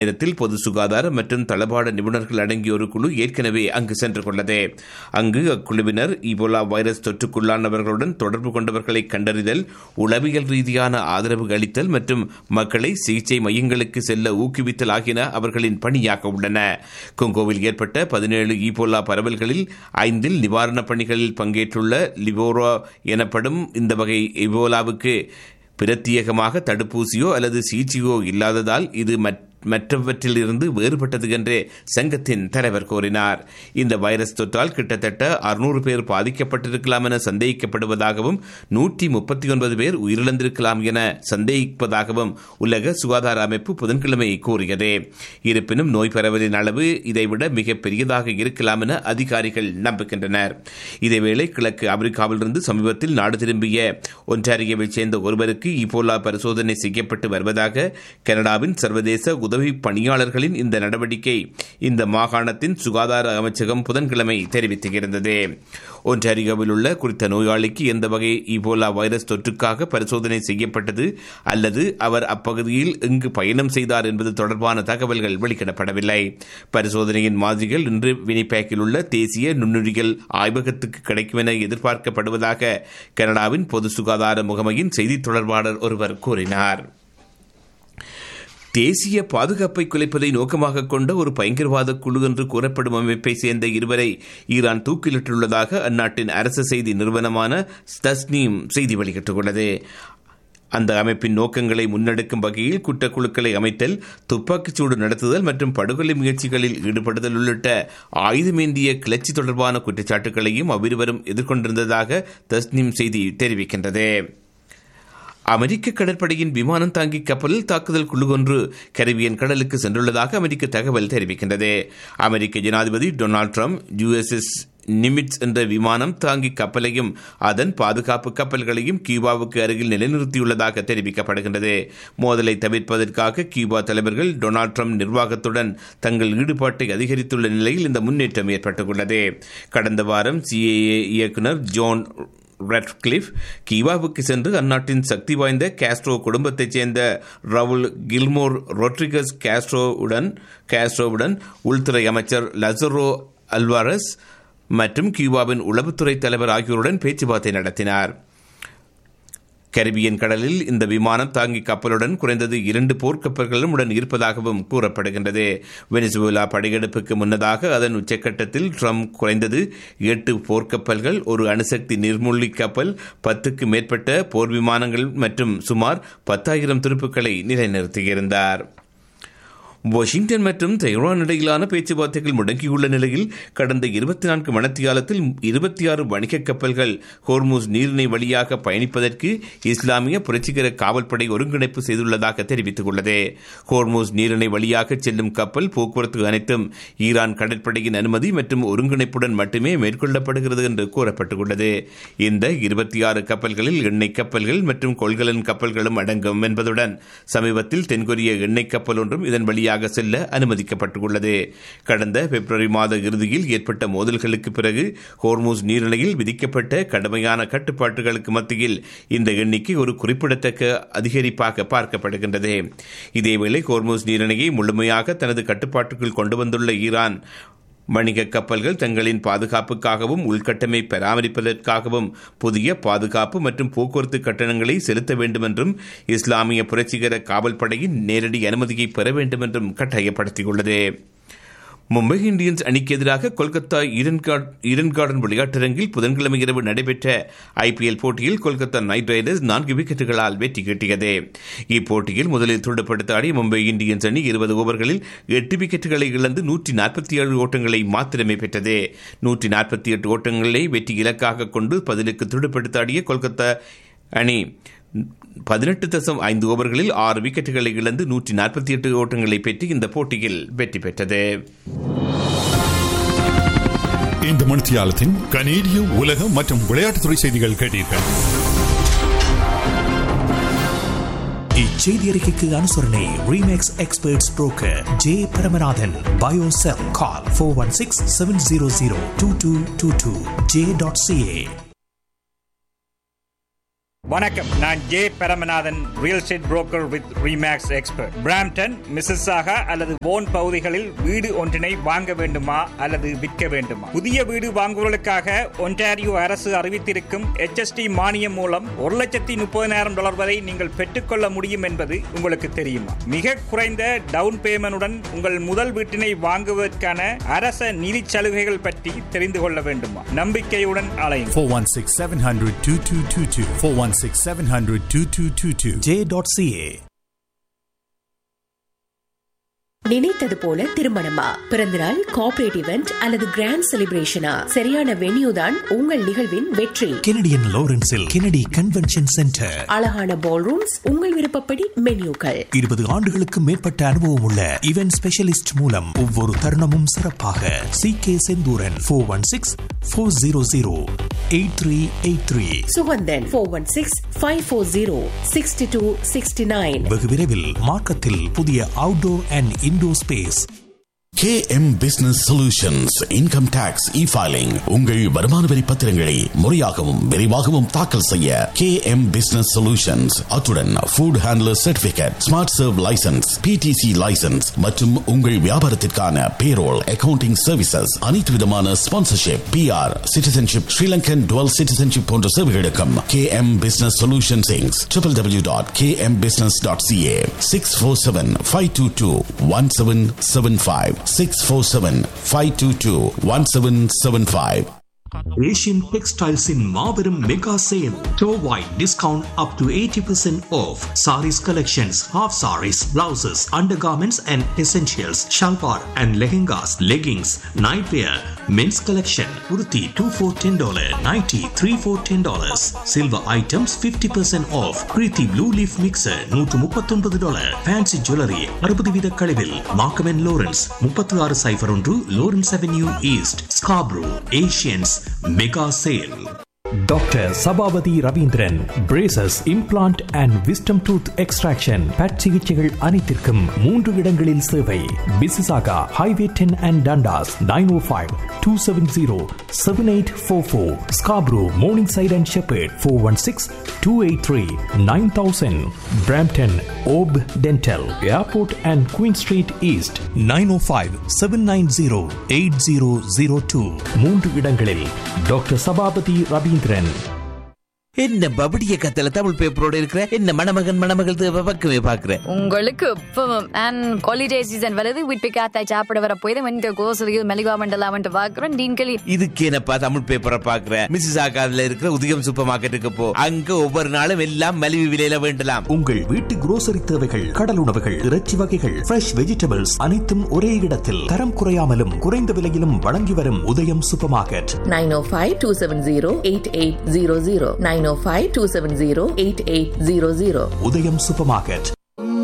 நேரத்தில் பொது சுகாதாரம் மற்றும் தளபாட நிபுணர்கள் அடங்கிய ஒரு குழு ஏற்கனவே அங்கு சென்று கொண்டது அங்கு அக்குழுவினர் இபோலா வைரஸ் தொற்றுக்குள்ளானவர்களுடன் தொடர்பு கொண்டவர்களை கண்டறிதல் உளவியல் ரீதியான ஆதரவு அளித்தல் மற்றும் மக்களை சிகிச்சை மையங்களுக்கு செல்ல ஊக்குவித்தல் ஆகியன அவர்களின் பணியாக உள்ளன கொங்கோவில் ஏற்பட்ட பதினேழு ஈபோலா பரவல்களில் ஐந்தில் நிவாரணப் பணிகளில் பங்கேற்றுள்ள லிபோரா எனப்படும் இந்த வகை இபோலாவுக்கு பிரத்யேகமாக தடுப்பூசியோ அல்லது சிகிச்சையோ இல்லாததால் இது மற்றவற்றிலிருந்து வேறுபட்டது என்று சங்கத்தின் தலைவர் கூறினார் இந்த வைரஸ் தொற்றால் கிட்டத்தட்ட அறுநூறு பேர் பாதிக்கப்பட்டிருக்கலாம் என சந்தேகிக்கப்படுவதாகவும் நூற்றி முப்பத்தி ஒன்பது பேர் உயிரிழந்திருக்கலாம் என சந்தேகிப்பதாகவும் உலக சுகாதார அமைப்பு புதன்கிழமை கூறியது இருப்பினும் நோய் பரவலின் அளவு இதைவிட மிக பெரியதாக இருக்கலாம் என அதிகாரிகள் நம்புகின்றனர் இதேவேளை கிழக்கு ஆப்பிரிக்காவிலிருந்து சமீபத்தில் நாடு திரும்பிய ஒன்றாரியோவைச் சேர்ந்த ஒருவருக்கு இபோலா பரிசோதனை செய்யப்பட்டு வருவதாக கனடாவின் சர்வதேச உதவி பணியாளர்களின் இந்த நடவடிக்கை இந்த மாகாணத்தின் சுகாதார அமைச்சகம் புதன்கிழமை தெரிவித்திருந்தது ஒன்றாரியோவில் உள்ள குறித்த நோயாளிக்கு எந்த வகை இபோலா வைரஸ் தொற்றுக்காக பரிசோதனை செய்யப்பட்டது அல்லது அவர் அப்பகுதியில் எங்கு பயணம் செய்தார் என்பது தொடர்பான தகவல்கள் வெளியிடப்படவில்லை பரிசோதனையின் மாதிரிகள் இன்று வினிபேக்கில் உள்ள தேசிய நுண்ணுயிரிகள் ஆய்வகத்துக்கு கிடைக்கும் என எதிர்பார்க்கப்படுவதாக கனடாவின் பொது சுகாதார முகமையின் செய்தி தொடர்பாளர் ஒருவர் கூறினார் தேசிய பாதுகாப்பை குலைப்பதை நோக்கமாக கொண்ட ஒரு பயங்கரவாத குழு என்று கூறப்படும் அமைப்பை சேர்ந்த இருவரை ஈரான் தூக்கிலிட்டுள்ளதாக அந்நாட்டின் அரசு செய்தி நிறுவனமான ஸ்தஸ்னீம் செய்தி வெளியிட்டுள்ளது அந்த அமைப்பின் நோக்கங்களை முன்னெடுக்கும் வகையில் குற்றக்குழுக்களை அமைத்தல் துப்பாக்கிச்சூடு நடத்துதல் மற்றும் படுகொலை முயற்சிகளில் ஈடுபடுதல் உள்ளிட்ட ஆயுதமேந்திய கிளர்ச்சி தொடர்பான குற்றச்சாட்டுகளையும் அவ்விருவரும் எதிர்கொண்டிருந்ததாக தஸ்னீம் செய்தி தெரிவிக்கின்றது அமெரிக்க கடற்படையின் விமானம் தாங்கி கப்பலில் தாக்குதல் குழு ஒன்று கரிபியன் கடலுக்கு சென்றுள்ளதாக அமெரிக்க தகவல் தெரிவிக்கின்றது அமெரிக்க ஜனாதிபதி டொனால்டு ட்ரம்ப் யுஎஸ்எஸ் நிமிட்ஸ் என்ற விமானம் தாங்கி கப்பலையும் அதன் பாதுகாப்பு கப்பல்களையும் கியூபாவுக்கு அருகில் நிலைநிறுத்தியுள்ளதாக தெரிவிக்கப்படுகின்றது மோதலை தவிர்ப்பதற்காக கியூபா தலைவர்கள் டொனால்டு ட்ரம்ப் நிர்வாகத்துடன் தங்கள் ஈடுபாட்டை அதிகரித்துள்ள நிலையில் இந்த முன்னேற்றம் ஏற்பட்டுள்ளது கடந்த வாரம் சிஏஏ இயக்குநர் ஜோன் ரெட்கிளிஃப் கீவாவுக்கு சென்று அந்நாட்டின் சக்தி வாய்ந்த காஸ்ட்ரோ குடும்பத்தைச் சேர்ந்த ரவுல் கில்மோர் ரொட்ரிகஸ் காஸ்ட்ரோவுடன் காஸ்ட்ரோவுடன் உள்துறை அமைச்சர் லசரோ அல்வாரஸ் மற்றும் கியூபாவின் உளவுத்துறை தலைவர் ஆகியோருடன் பேச்சுவார்த்தை நடத்தினார் கரிபியன் கடலில் இந்த விமானம் தாங்கி கப்பலுடன் குறைந்தது இரண்டு போர்க்கப்பல்களும் உடன் இருப்பதாகவும் கூறப்படுகின்றது வெனிசுவேலா படையெடுப்புக்கு முன்னதாக அதன் உச்சக்கட்டத்தில் ட்ரம்ப் குறைந்தது எட்டு போர்க்கப்பல்கள் ஒரு அணுசக்தி நீர்மூழ்கி கப்பல் பத்துக்கு மேற்பட்ட போர் விமானங்கள் மற்றும் சுமார் பத்தாயிரம் துருப்புக்களை நிலைநிறுத்தியிருந்தார் வாஷிங்டன் மற்றும் தெஹ்ரான் இடையிலான பேச்சுவார்த்தைகள் முடங்கியுள்ள நிலையில் கடந்த இருபத்தி நான்கு மணத்தியாலத்தில் இருபத்தி ஆறு வணிக கப்பல்கள் ஹோர்மூஸ் நீரிணை வழியாக பயணிப்பதற்கு இஸ்லாமிய புரட்சிகர காவல்படை ஒருங்கிணைப்பு செய்துள்ளதாக தெரிவித்துள்ளது ஹோர்மூஸ் நீரிணை வழியாக செல்லும் கப்பல் போக்குவரத்து அனைத்தும் ஈரான் கடற்படையின் அனுமதி மற்றும் ஒருங்கிணைப்புடன் மட்டுமே மேற்கொள்ளப்படுகிறது என்று கூறப்பட்டுள்ளது இந்த இருபத்தி ஆறு கப்பல்களில் எண்ணெய் கப்பல்கள் மற்றும் கொள்கலன் கப்பல்களும் அடங்கும் என்பதுடன் சமீபத்தில் தென்கொரிய எண்ணெய் கப்பல் ஒன்றும் இதன் வழியாக வழியாக செல்ல அனுமதிக்கப்பட்டுள்ளது கடந்த பிப்ரவரி மாத இறுதியில் ஏற்பட்ட மோதல்களுக்கு பிறகு ஹோர்மூஸ் நீர்நிலையில் விதிக்கப்பட்ட கடுமையான கட்டுப்பாட்டுகளுக்கு மத்தியில் இந்த எண்ணிக்கை ஒரு குறிப்பிடத்தக்க அதிகரிப்பாக பார்க்கப்படுகின்றது இதேவேளை ஹோர்மூஸ் நீரிணையை முழுமையாக தனது கட்டுப்பாட்டுக்குள் கொண்டு வந்துள்ள ஈரான் வணிக கப்பல்கள் தங்களின் பாதுகாப்புக்காகவும் உள்கட்டமை பராமரிப்பதற்காகவும் புதிய பாதுகாப்பு மற்றும் போக்குவரத்து கட்டணங்களை செலுத்த வேண்டும் என்றும் இஸ்லாமிய புரட்சிகர காவல்படையின் நேரடி அனுமதியை பெற வேண்டும் என்றும் கட்டாயப்படுத்தியுள்ளது மும்பை இந்தியன்ஸ் அணிக்கு எதிராக கொல்கத்தா ஈடன் கார்டன் விளையாட்டரங்கில் புதன்கிழமை இரவு நடைபெற்ற ஐபிஎல் போட்டியில் கொல்கத்தா நைட் ரைடர்ஸ் நான்கு விக்கெட்டுகளால் வெற்றி கிட்டியது இப்போட்டியில் முதலில் துடுப்படுத்த ஆடிய மும்பை இந்தியன்ஸ் அணி இருபது ஓவர்களில் எட்டு விக்கெட்டுகளை இழந்து நூற்றி நாற்பத்தி ஏழு ஓட்டங்களை மாத்திரமே பெற்றது நூற்றி நாற்பத்தி எட்டு ஓட்டங்களை வெற்றி இலக்காக கொண்டு பதிலுக்கு துடுப்படுத்த ஆடிய கொல்கத்தா அணி பதினெட்டு தசம் ஐந்து ஓவர்களில் ஆறு விக்கெட்டுகளை இழந்து நூற்றி நாற்பத்தி எட்டு ஓட்டங்களை பெற்று இந்த போட்டியில் வெற்றி பெற்றது இந்த மணித்தியாலத்தின் கனேடிய உலக மற்றும் விளையாட்டுத்துறை செய்திகள் கேட்டீர்கள் இச்செய்தி அறிக்கைக்கு அனுசரணை Remax experts broker J Paramanathan பயோசெல் call four one six seven zero zero two two two two J dot CA வணக்கம் நான் J Paramanathan real estate broker with Remax expert Brampton Mississauga அல்லது போன் பகுதிகளில் வீடு ஒன்றினை வாங்க வேண்டுமா அல்லது விற்க வேண்டுமா புதிய வீடு வாங்குவதற்காக ஒன்டாரியோ அரசு அறிவித்திருக்கும் HST மானியம் மூலம் ஒரு லட்சத்தி முப்பதினாயிரம் டாலர் வரை நீங்கள் பெற்றுக்கொள்ள முடியும் என்பது உங்களுக்கு தெரியுமா மிக குறைந்த டவுன் பேமெண்டுடன் உங்கள் முதல் வீட்டினை வாங்குவதற்கான அரச நிதி சலுகைகள் பற்றி தெரிந்து கொள்ள வேண்டுமா நம்பிக்கையுடன் அலையும் 416 700 2222. 416 700 2222. J.ca. நினைத்தது போல திருமணமா பிறந்தநாள் கார்ப்பரேட் இவெண்ட் அல்லது கிராண்ட் செலிப்ரேஷனா சரியான வென்யூ தான் உங்கள் நிகழ்வின் வெற்றி கெனடியன் லாரன்ஸில் கெனடி கன்வென்ஷன் சென்டர் அழகான பால் ரூம்ஸ் உங்கள் விருப்பப்படி மென்யூக்கள் இருபது ஆண்டுகளுக்கு மேற்பட்ட அனுபவம் உள்ள இவென்ட் ஸ்பெஷலிஸ்ட் மூலம் ஒவ்வொரு தருணமும் சிறப்பாக C K Senthuran four one six four zero zero eight three eight three Suganthan four one six five four zero sixty two sixty nine வெகு விரைவில் மார்க்கத்தில் புதிய outdoor and indoor space KM Business Solutions Income Tax E-Filing உங்கள் வருமான வரி பத்திரங்களை முறையாகவும் விரைவாகவும் தாக்கல் செய்ய KM Business Solutions அத்துடன் Food Handler Certificate Smart Serve License PTC License மற்றும் உங்கள் வியாபாரத்திற்கான Payroll Accounting Services அனைத்து விதமான Sponsorship PR Citizenship Sri Lankan Dual Citizenship போன்ற சேவைகளுக்கும் KM Business Solutions Inc. www.kmbusiness.ca 647-522-1775 647-522-1775 Asian டெக்ஸ்டைல்ஸின் மாபெரும் மெகா சேல் டோ wide discount up to eighty percent off saris collections half saris blouses undergarments and essentials salwar and lehengas leggings nightwear men's collection உடுத்தி two for ten dollar nighty three for ten dollars silver items fifty percent off Preethi blue leaf mixer நூற்று முப்பத்தொன்பது dollar fancy jewellery அறுபது வீத கழிவில் மார்க்கமென் Lawrence முப்பத்தி ஆறு cipher ஒன்று Lawrence Avenue East Scarborough Asians mega sale doctor Sabapathy Ravindran braces implant and wisdom tooth extraction but சிகிச்சைகள் அனைத்திற்கும் மூன்று இடங்களில் சேவை Mississauga highway ten and Dundas nine O five two seven zero seven eight four four Scarborough Morningside and Sheppard four one six two eight three nine thousand Brampton ஓப் dental airport and Queen Street East nine O five seven nine zero eight zero zero two மூன்று இடங்களில் doctor Sabapathy Ravindran என்ன பபடிய கத்தல தமிழ் பேப்பரோட இருக்கிற என்ன மணமகன் மணமகள் தேவை பக்கமே பாக்குற உங்களுக்கு இப்பவும் அண்ட் ஹாலிடே சீசன் வருது வீட்டு காத்தாய் சாப்பிட வர போய் இந்த கோசலியில் மெலிவா மண்டலாமன்ட்டு பார்க்குறோம் டீன்களி இதுக்கு என்னப்பா தமிழ் பேப்பரை பாக்குற மிஸ்ஸஸ் ஆகாதுல இருக்கிற உதயம் சூப்பர் மார்க்கெட்டுக்கு போ அங்க ஒவ்வொரு நாளும் எல்லாம் மலிவு விலையில வேண்டலாம் உங்கள் வீட்டு grocery தேவைகள் கடல் உணவுகள் இறைச்சி வகைகள் ஃப்ரெஷ் வெஜிடபிள்ஸ் அனைத்தும் ஒரே இடத்தில் தரம் குறையாமலும் குறைந்த விலையிலும் வழங்கி வரும் Udayam supermarket nine O five two seven zero eight eight zero zero nine O five two seven zero eight eight zero zero Udayam super market